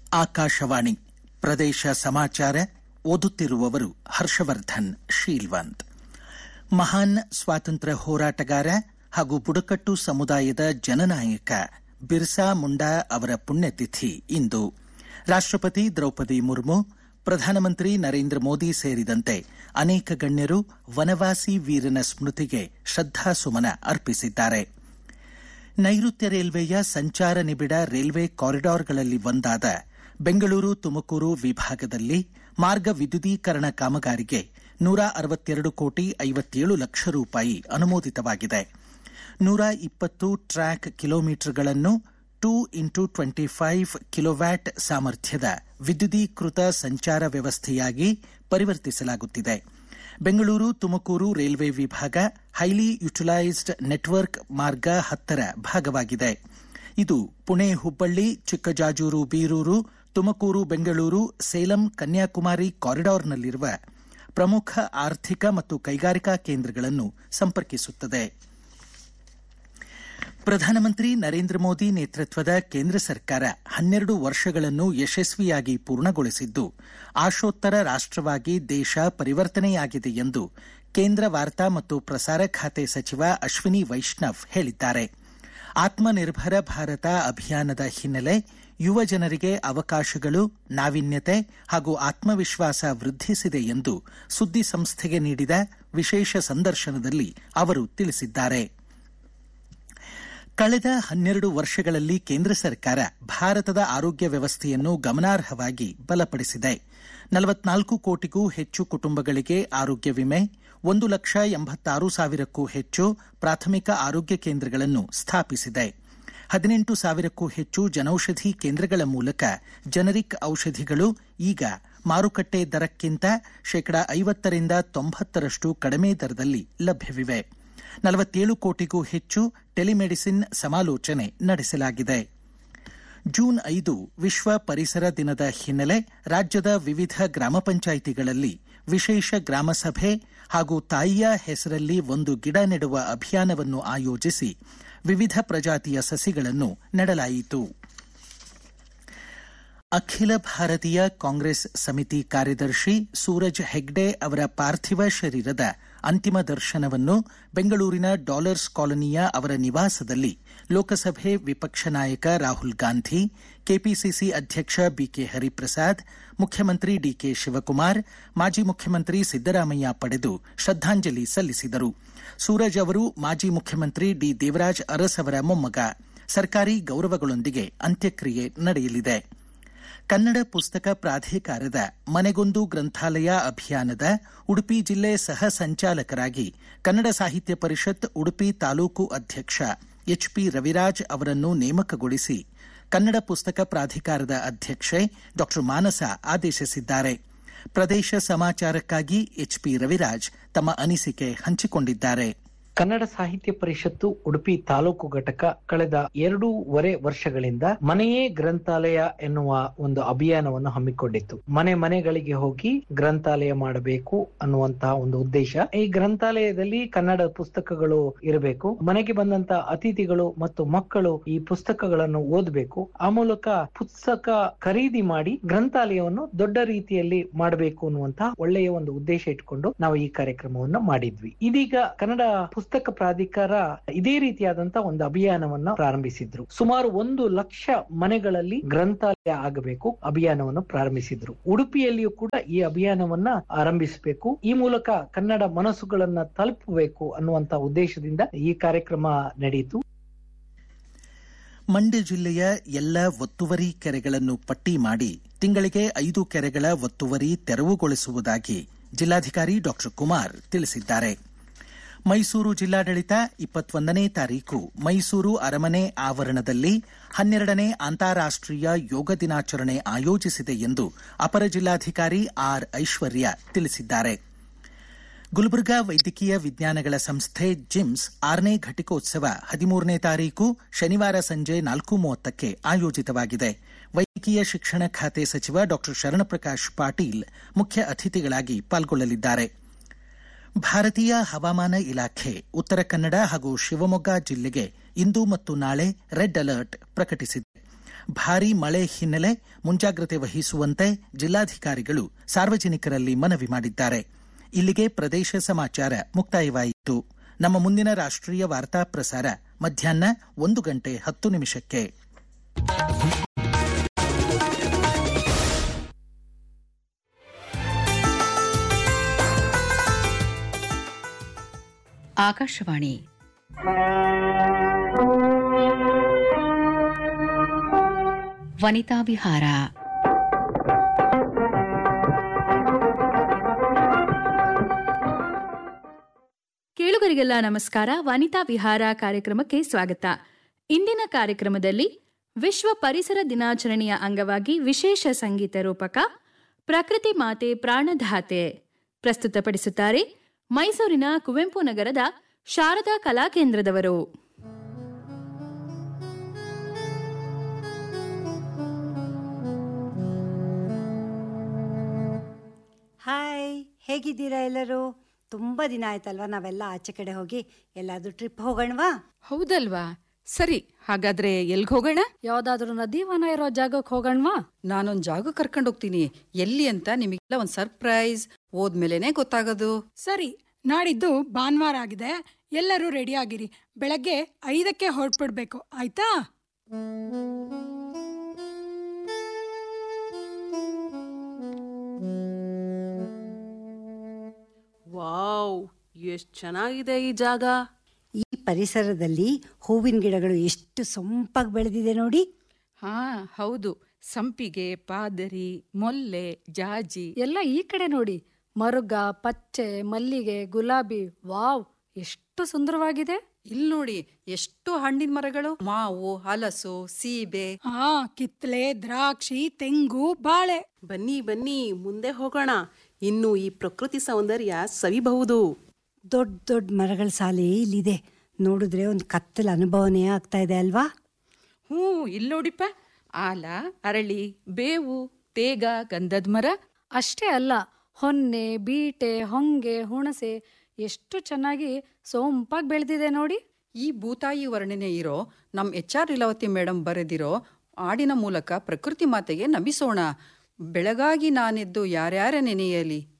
ಆಕಾಶವಾಣಿ ಪ್ರದೇಶ ಸಮಾಚಾರ ಓದುತ್ತಿರುವವರು ಹರ್ಷವರ್ಧನ್ ಶೀಲ್ವಂತ್ ಮಹಾನ್ ಸ್ವಾತಂತ್ರ್ಯ ಹೋರಾಟಗಾರ ಹಾಗೂ ಬುಡಕಟ್ಟು ಸಮುದಾಯದ ಜನನಾಯಕ ಬಿರ್ಸಾ ಮುಂಡಾ ಅವರ ಪುಣ್ಯತಿಥಿ ಇಂದು ರಾಷ್ಟಪತಿ ದ್ರೌಪದಿ ಮುರ್ಮು ಪ್ರಧಾನಮಂತ್ರಿ ನರೇಂದ್ರ ಮೋದಿ ಸೇರಿದಂತೆ ಅನೇಕ ಗಣ್ಯರು ವನವಾಸಿ ವೀರನ ಸ್ಮೃತಿಗೆ ಶ್ರದ್ದಾಸುಮನ ಅರ್ಪಿಸಿದ್ದಾರೆ ನೈಋತ್ಯ ರೈಲ್ವೆಯ ಸಂಚಾರ ನಿಬಿಡ ರೈಲ್ವೆ ಕಾರಿಡಾರ್ಗಳಲ್ಲಿ ಒಂದಾದ ಬೆಂಗಳೂರು ತುಮಕೂರು ವಿಭಾಗದಲ್ಲಿ ಮಾರ್ಗ ವಿದ್ಯುದೀಕರಣ ಕಾಮಗಾರಿಗೆ ನೂರ ಅರವತ್ತೆರಡು ಕೋಟಿ ಐವತ್ತೇಳು ಲಕ್ಷ ರೂಪಾಯಿ ಅನುಮೋದಿತವಾಗಿದೆ ನೂರ ಇಪ್ಪತ್ತು ಟ್ರ್ಯಾಕ್ ಕಿಲೋಮೀಟರ್ಗಳನ್ನು two into twenty five kilowatt ಸಾಮರ್ಥ್ಯದ ವಿದ್ಯುದೀಕೃತ ಸಂಚಾರ ವ್ಯವಸ್ಥೆಯಾಗಿ ಪರಿವರ್ತಿಸಲಾಗುತ್ತಿದೆ ಬೆಂಗಳೂರು ತುಮಕೂರು ರೈಲ್ವೆ ವಿಭಾಗ ಹೈಲಿ ಯುಟಿಲೈಸ್ಡ್ ನೆಟ್ವರ್ಕ್ ಮಾರ್ಗ ಹತ್ತರ ಭಾಗವಾಗಿದೆ ಇದು ಪುಣೆ ಹುಬ್ಬಳ್ಳಿ ಚಿಕ್ಕಜಾಜೂರು ಬೀರೂರು ತುಮಕೂರು ಬೆಂಗಳೂರು ಸೇಲಂ ಕನ್ಯಾಕುಮಾರಿ ಕಾರಿಡಾರ್ನಲ್ಲಿರುವ ಪ್ರಮುಖ ಆರ್ಥಿಕ ಮತ್ತು ಕೈಗಾರಿಕಾ ಕೇಂದ್ರಗಳನ್ನು ಸಂಪರ್ಕಿಸುತ್ತದೆ ಪ್ರಧಾನಮಂತ್ರಿ ನರೇಂದ್ರ ಮೋದಿ ನೇತೃತ್ವದ ಕೇಂದ್ರ ಸರ್ಕಾರ ಹನ್ನೆರಡು ವರ್ಷಗಳನ್ನು ಯಶಸ್ವಿಯಾಗಿ ಪೂರ್ಣಗೊಳಿಸಿದ್ದು ಆಶೋತ್ತರ ರಾಷ್ಟವಾಗಿ ದೇಶ ಪರಿವರ್ತನೆಯಾಗಿದೆ ಎಂದು ಕೇಂದ್ರ ವಾರ್ತಾ ಮತ್ತು ಪ್ರಸಾರ ಖಾತೆ ಸಚಿವ ಅಶ್ವಿನಿ ವೈಷ್ಣವ್ ಹೇಳಿದ್ದಾರೆ ಆತ್ಮನಿರ್ಭರ ಭಾರತ ಅಭಿಯಾನದ ಹಿನ್ನೆಲೆ ಯುವ ಜನರಿಗೆ ಅವಕಾಶಗಳು ನಾವೀನ್ಯತೆ ಹಾಗೂ ಆತ್ಮವಿಶ್ವಾಸ ವೃದ್ಧಿಸಿದೆ ಎಂದು ಸುದ್ದಿ ಸಂಸ್ಥೆಗೆ ನೀಡಿದ ವಿಶೇಷ ಸಂದರ್ಶನದಲ್ಲಿ ಅವರು ತಿಳಿಸಿದ್ದಾರೆ ಕಳೆದ ಹನ್ನೆರಡು ವರ್ಷಗಳಲ್ಲಿ ಕೇಂದ್ರ ಸರ್ಕಾರ ಭಾರತದ ಆರೋಗ್ಯ ವ್ಯವಸ್ಥೆಯನ್ನು ಗಮನಾರ್ಹವಾಗಿ ಬಲಪಡಿಸಿದೆ ನಲವತ್ನಾಲ್ಕು ಕೋಟಿಗೂ ಹೆಚ್ಚು ಕುಟುಂಬಗಳಿಗೆ ಆರೋಗ್ಯ ವಿಮೆ ಒಂದು ಲಕ್ಷ ಎಂಬತ್ತಾರು ಸಾವಿರಕ್ಕೂ ಹೆಚ್ಚು ಪ್ರಾಥಮಿಕ ಆರೋಗ್ಯ ಕೇಂದ್ರಗಳನ್ನು ಸ್ಥಾಪಿಸಿದೆ ಹದಿನೆಂಟು ಸಾವಿರಕ್ಕೂ ಹೆಚ್ಚು ಜನೌಷಧಿ ಕೇಂದ್ರಗಳ ಮೂಲಕ ಜನರಿಕ್ ಔಷಧಿಗಳು ಈಗ ಮಾರುಕಟ್ಟೆ ದರಕ್ಕಿಂತ ಶೇಕಡಾ ಐವತ್ತರಿಂದ ತೊಂಬತ್ತರಷ್ಟು ಕಡಿಮೆ ದರದಲ್ಲಿ ಲಭ್ಯವಿವೆ ನಲವತ್ತೇಳು ಕೋಟಿಗೂ ಹೆಚ್ಚು ಟೆಲಿಮೆಡಿಸಿನ್ ಸಮಾಲೋಚನೆ ನಡೆಸಲಾಗಿದೆ ಜೂನ್ ಐದು ವಿಶ್ವ ಪರಿಸರ ದಿನದ ಹಿನ್ನೆಲೆ ರಾಜ್ಯದ ವಿವಿಧ ಗ್ರಾಮ ಪಂಚಾಯಿತಿಗಳಲ್ಲಿ ವಿಶೇಷ ಗ್ರಾಮ ಸಭೆ ಹಾಗೂ ತಾಯಿಯ ಹೆಸರಲ್ಲಿ ಒಂದು ಗಿಡ ನೆಡುವ ಅಭಿಯಾನವನ್ನು ಆಯೋಜಿಸಿ ವಿವಿಧ ಪ್ರಜಾತಿಯ ಸಸಿಗಳನ್ನು ನೆಡಲಾಯಿತು ಅಖಿಲ ಭಾರತೀಯ ಕಾಂಗ್ರೆಸ್ ಸಮಿತಿ ಕಾರ್ಯದರ್ಶಿ ಸೂರಜ್ ಹೆಗ್ಡೆ ಅವರ ಪಾರ್ಥಿವ ಶರೀರದ ಅಂತಿಮ ದರ್ಶನವನ್ನು ಬೆಂಗಳೂರಿನ ಡಾಲರ್ಸ್ ಕಾಲೋನಿಯ ಅವರ ನಿವಾಸದಲ್ಲಿ ಲೋಕಸಭೆ ವಿಪಕ್ಷ ನಾಯಕ ರಾಹುಲ್ ಗಾಂಧಿ ಕೆಪಿಸಿಸಿ ಅಧ್ಯಕ್ಷ ಬಿಕೆ ಹರಿಪ್ರಸಾದ್ ಮುಖ್ಯಮಂತ್ರಿ ಡಿಕೆ ಶಿವಕುಮಾರ್ ಮಾಜಿ ಮುಖ್ಯಮಂತ್ರಿ ಸಿದ್ದರಾಮಯ್ಯ ಪಡೆದು ಶ್ರದ್ದಾಂಜಲಿ ಸಲ್ಲಿಸಿದರು ಸೂರಜ್ ಅವರು ಮಾಜಿ ಮುಖ್ಯಮಂತ್ರಿ ಡಿ ದೇವರಾಜ್ ಅರಸ್ ಅವರ ಮೊಮ್ಮಗ ಸರ್ಕಾರಿ ಗೌರವಗಳೊಂದಿಗೆ ಅಂತ್ಯಕ್ರಿಯೆ ನಡೆಯಲಿದೆ ಕನ್ನಡ ಪುಸ್ತಕ ಪ್ರಾಧಿಕಾರದ ಮನೆಗೊಂದು ಗ್ರಂಥಾಲಯ ಅಭಿಯಾನದ ಉಡುಪಿ ಜಿಲ್ಲೆ ಸಹ ಸಂಚಾಲಕರಾಗಿ ಕನ್ನಡ ಸಾಹಿತ್ಯ ಪರಿಷತ್ ಉಡುಪಿ ತಾಲೂಕು ಅಧ್ಯಕ್ಷ ಎಚ್ಪಿ ರವಿರಾಜ್ ಅವರನ್ನು ನೇಮಕಗೊಳಿಸಿ ಕನ್ನಡ ಪುಸ್ತಕ ಪ್ರಾಧಿಕಾರದ ಅಧ್ಯಕ್ಷೆ ಡಾ ಮಾನಸ ಆದೇಶಿಸಿದ್ದಾರೆ ಪ್ರದೇಶ ಸಮಾಚಾರಕ್ಕಾಗಿ ಎಚ್ಪಿ ರವಿರಾಜ್ ತಮ್ಮ ಅನಿಸಿಕೆ ಹಂಚಿಕೊಂಡಿದ್ದಾರೆ ಕನ್ನಡ ಸಾಹಿತ್ಯ ಪರಿಷತ್ತು ಉಡುಪಿ ತಾಲೂಕು ಘಟಕ ಕಳೆದ ಎರಡೂವರೆ ವರ್ಷಗಳಿಂದ ಮನೆಯೇ ಗ್ರಂಥಾಲಯ ಎನ್ನುವ ಒಂದು ಅಭಿಯಾನವನ್ನು ಹಮ್ಮಿಕೊಂಡಿತ್ತು ಮನೆ ಮನೆಗಳಿಗೆ ಹೋಗಿ ಗ್ರಂಥಾಲಯ ಮಾಡಬೇಕು ಅನ್ನುವಂತಹ ಒಂದು ಉದ್ದೇಶ ಈ ಗ್ರಂಥಾಲಯದಲ್ಲಿ ಕನ್ನಡ ಪುಸ್ತಕಗಳು ಇರಬೇಕು ಮನೆಗೆ ಬಂದಂತ ಅತಿಥಿಗಳು ಮತ್ತು ಮಕ್ಕಳು ಈ ಪುಸ್ತಕಗಳನ್ನು ಓದಬೇಕು ಆ ಮೂಲಕ ಪುಸ್ತಕ ಖರೀದಿ ಮಾಡಿ ಗ್ರಂಥಾಲಯವನ್ನು ದೊಡ್ಡ ರೀತಿಯಲ್ಲಿ ಮಾಡಬೇಕು ಅನ್ನುವಂತಹ ಒಳ್ಳೆಯ ಒಂದು ಉದ್ದೇಶ ಇಟ್ಕೊಂಡು ನಾವು ಈ ಕಾರ್ಯಕ್ರಮವನ್ನು ಮಾಡಿದ್ವಿ ಇದೀಗ ಕನ್ನಡ ಪುಸ್ತಕ ಪ್ರಾಧಿಕಾರ ಇದೇ ರೀತಿಯಾದಂತಹ ಒಂದು ಅಭಿಯಾನವನ್ನ ಪ್ರಾರಂಭಿಸಿದ್ರು ಸುಮಾರು ಒಂದು ಲಕ್ಷ ಮನೆಗಳಲ್ಲಿ ಗ್ರಂಥಾಲಯ ಆಗಬೇಕು ಅಭಿಯಾನವನ್ನು ಪ್ರಾರಂಭಿಸಿದ್ರು ಉಡುಪಿಯಲ್ಲಿಯೂ ಕೂಡ ಈ ಅಭಿಯಾನವನ್ನ ಆರಂಭಿಸಬೇಕು ಈ ಮೂಲಕ ಕನ್ನಡ ಮನಸ್ಸುಗಳನ್ನ ತಲುಪಬೇಕು ಅನ್ನುವಂತ ಉದ್ದೇಶದಿಂದ ಈ ಕಾರ್ಯಕ್ರಮ ನಡೆಯಿತು ಮಂಡ್ಯ ಜಿಲ್ಲೆಯ ಎಲ್ಲ ಒತ್ತುವರಿ ಕೆರೆಗಳನ್ನು ಪಟ್ಟಿ ಮಾಡಿ ತಿಂಗಳಿಗೆ ಐದು ಕೆರೆಗಳ ಒತ್ತುವರಿ ತೆರವುಗೊಳಿಸುವುದಾಗಿ ಜಿಲ್ಲಾಧಿಕಾರಿ ಡಾ ಕುಮಾರ್ ತಿಳಿಸಿದ್ದಾರೆ ಮೈಸೂರು ಜಿಲ್ಲಾಡಳಿತ ಇಪ್ಪತ್ತೊಂದನೇ ತಾರೀಕು ಮೈಸೂರು ಅರಮನೆ ಆವರಣದಲ್ಲಿ ಹನ್ನೆರಡನೇ ಅಂತಾರಾಷ್ಟೀಯ ಯೋಗ ದಿನಾಚರಣೆ ಆಯೋಜಿಸಿದೆ ಎಂದು ಅಪರ ಜಿಲ್ಲಾಧಿಕಾರಿ ಆರ್ ಐಶ್ವರ್ಯ ತಿಳಿಸಿದ್ದಾರೆ ಗುಲ್ಬರ್ಗಾ ವೈದ್ಯಕೀಯ ವಿಜ್ಞಾನಗಳ ಸಂಸ್ಥೆ ಜಿಮ್ಸ್ ಆರನೇ ಘಟಿಕೋತ್ಸವ ಹದಿಮೂರನೇ ತಾರೀಕು ಶನಿವಾರ ಸಂಜೆ ನಾಲ್ಕು ಮೂವತ್ತಕ್ಕೆ ಆಯೋಜಿತವಾಗಿದೆ ವೈದ್ಯಕೀಯ ಶಿಕ್ಷಣ ಖಾತೆ ಸಚಿವ ಡಾ ಶರಣಪ್ರಕಾಶ್ ಪಾಟೀಲ್ ಮುಖ್ಯ ಅತಿಥಿಗಳಾಗಿ ಪಾಲ್ಗೊಳ್ಳಲಿದ್ದಾರೆ ಭಾರತೀಯ ಹವಾಮಾನ ಇಲಾಖೆ ಉತ್ತರ ಕನ್ನಡ ಹಾಗೂ ಶಿವಮೊಗ್ಗ ಜಿಲ್ಲೆಗೆ ಇಂದು ಮತ್ತು ನಾಳೆ ರೆಡ್ ಅಲರ್ಟ್ ಪ್ರಕಟಿಸಿದೆ ಭಾರೀ ಮಳೆ ಹಿನ್ನೆಲೆ ಮುಂಜಾಗ್ರತೆ ವಹಿಸುವಂತೆ ಜಿಲ್ಲಾಧಿಕಾರಿಗಳು ಸಾರ್ವಜನಿಕರಲ್ಲಿ ಮನವಿ ಮಾಡಿದ್ದಾರೆ ಇಲ್ಲಿಗೆ ಪ್ರದೇಶ ಸಮಾಚಾರ ಮುಕ್ತಾಯವಾಯಿತು ನಮ್ಮ ಮುಂದಿನ ರಾಷ್ಟ್ರೀಯ ವಾರ್ತಾ ಪ್ರಸಾರ ಮಧ್ಯಾಹ್ನ ಒಂದು ಗಂಟೆ ಹತ್ತು ನಿಮಿಷಕ್ಕೆ ಆಕಾಶವಾಣಿ ವನಿತಾ ವಿಹಾರ ಕೇಳುಗರಿಗೆಲ್ಲ ನಮಸ್ಕಾರ ವನಿತಾ ವಿಹಾರ ಕಾರ್ಯಕ್ರಮಕ್ಕೆ ಸ್ವಾಗತ ಇಂದಿನ ಕಾರ್ಯಕ್ರಮದಲ್ಲಿ ವಿಶ್ವ ಪರಿಸರ ದಿನಾಚರಣೆಯ ಅಂಗವಾಗಿ ವಿಶೇಷ ಸಂಗೀತ ರೂಪಕ ಪ್ರಕೃತಿ ಮಾತೆ ಪ್ರಾಣಧಾತೆ ಪ್ರಸ್ತುತಪಡಿಸುತ್ತಾರೆ ಮೈಸೂರಿನ ಕುವೆಂಪು ನಗರದ ಶಾರದಾ ಕಲಾಕೇಂದ್ರದವರು ಹಾಯ್ ಹೇಗಿದ್ದೀರಾ ಎಲ್ಲರೂ ತುಂಬ ದಿನ ಆಯ್ತಲ್ವಾ ನಾವೆಲ್ಲ ಆಚೆ ಕಡೆ ಹೋಗಿ ಎಲ್ಲಾದ್ರೂ ಟ್ರಿಪ್ ಹೋಗೋಣವಾ ಹೌದಲ್ವಾ ಸರಿ ಹಾಗಾದ್ರೆ ಎಲ್ಗ್ ಹೋಗೋಣ ಯಾವ್ದಾದ್ರು ನದಿ ವನ ಇರೋ ಜಾಗಕ್ಕೆ ಹೋಗಣ್ವಾ ನಾನೊಂದ್ ಜಾಗ ಕರ್ಕೊಂಡು ಹೋಗ್ತೀನಿ ಎಲ್ಲಿ ಅಂತ ನಿಮಗೆಲ್ಲ ಒಂದ್ ಸರ್ಪ್ರೈಸ್ ಹೋದ್ಮೇಲೆನೆ ಗೊತ್ತಾಗೋದು ಸರಿ ನಾಡಿದ್ದು ಭಾನುವಾರ ಆಗಿದೆ ಎಲ್ಲರೂ ರೆಡಿ ಆಗಿರಿ ಬೆಳಗ್ಗೆ ಐದಕ್ಕೆ ಹೊರಟ್ಬಿಡ್ಬೇಕು ಆಯ್ತಾ ವಾವ್ ಎಷ್ಟ್ ಚೆನ್ನಾಗಿದೆ ಈ ಜಾಗ ಈ ಪರಿಸರದಲ್ಲಿ ಹೂವಿನ ಗಿಡಗಳು ಎಷ್ಟು ಸೊಂಪಾಗಿ ಬೆಳೆದಿದೆ ನೋಡಿ ಹಾ ಹೌದು ಸಂಪಿಗೆ ಪಾದರಿ ಮೊಲ್ಲೆ ಜಾಜಿ ಎಲ್ಲ ಈ ಕಡೆ ನೋಡಿ ಮರುಗ ಪಚ್ಚೆ ಮಲ್ಲಿಗೆ ಗುಲಾಬಿ ವಾವ್ ಎಷ್ಟು ಸುಂದರವಾಗಿದೆ ಇಲ್ ನೋಡಿ ಎಷ್ಟು ಹಣ್ಣಿನ ಮರಗಳು ಮಾವು ಹಲಸು ಸೀಬೆ ಹಾ ಕಿತ್ಲೆ ದ್ರಾಕ್ಷಿ ತೆಂಗು ಬಾಳೆ ಬನ್ನಿ ಬನ್ನಿ ಮುಂದೆ ಹೋಗೋಣ ಇನ್ನು ಈ ಪ್ರಕೃತಿ ಸೌಂದರ್ಯ ಸವಿಬಹುದು ದೊಡ್ಡ ದೊಡ್ಡ ಮರಗಳ ಸಾಲೆ ಇಲ್ಲಿದೆ ನೋಡಿದ್ರೆ ಒಂದು ಕತ್ತಲ ಅನುಭವನೇ ಆಗ್ತಾ ಇದೆ ಅಲ್ವಾ ಹ್ಞೂ ಇಲ್ ನೋಡಿಪ್ಪ ಆಲ ಅರಳಿ ಬೇವು ತೇಗ ಗಂಧದ ಮರ ಅಷ್ಟೇ ಅಲ್ಲ ಹೊನ್ನೆ ಬೀಟೆ ಹೊಂಗೆ ಹುಣಸೆ ಎಷ್ಟು ಚೆನ್ನಾಗಿ ಸೊಂಪಾಗಿ ಬೆಳೆದಿದೆ ನೋಡಿ ಈ ಭೂತಾಯಿ ವರ್ಣನೆ ಇರೋ ನಮ್ ಎಚ್ ಆರ್ ಲೀಲಾವತಿ ಮೇಡಮ್ ಬರೆದಿರೋ ಹಾಡಿನ ಮೂಲಕ ಪ್ರಕೃತಿ ಮಾತೆಗೆ ನಮಿಸೋಣ ಬೆಳಗಾಗಿ ನಾನೆದ್ದು ಯಾರ್ಯಾರ ನೆನೆಯಲಿ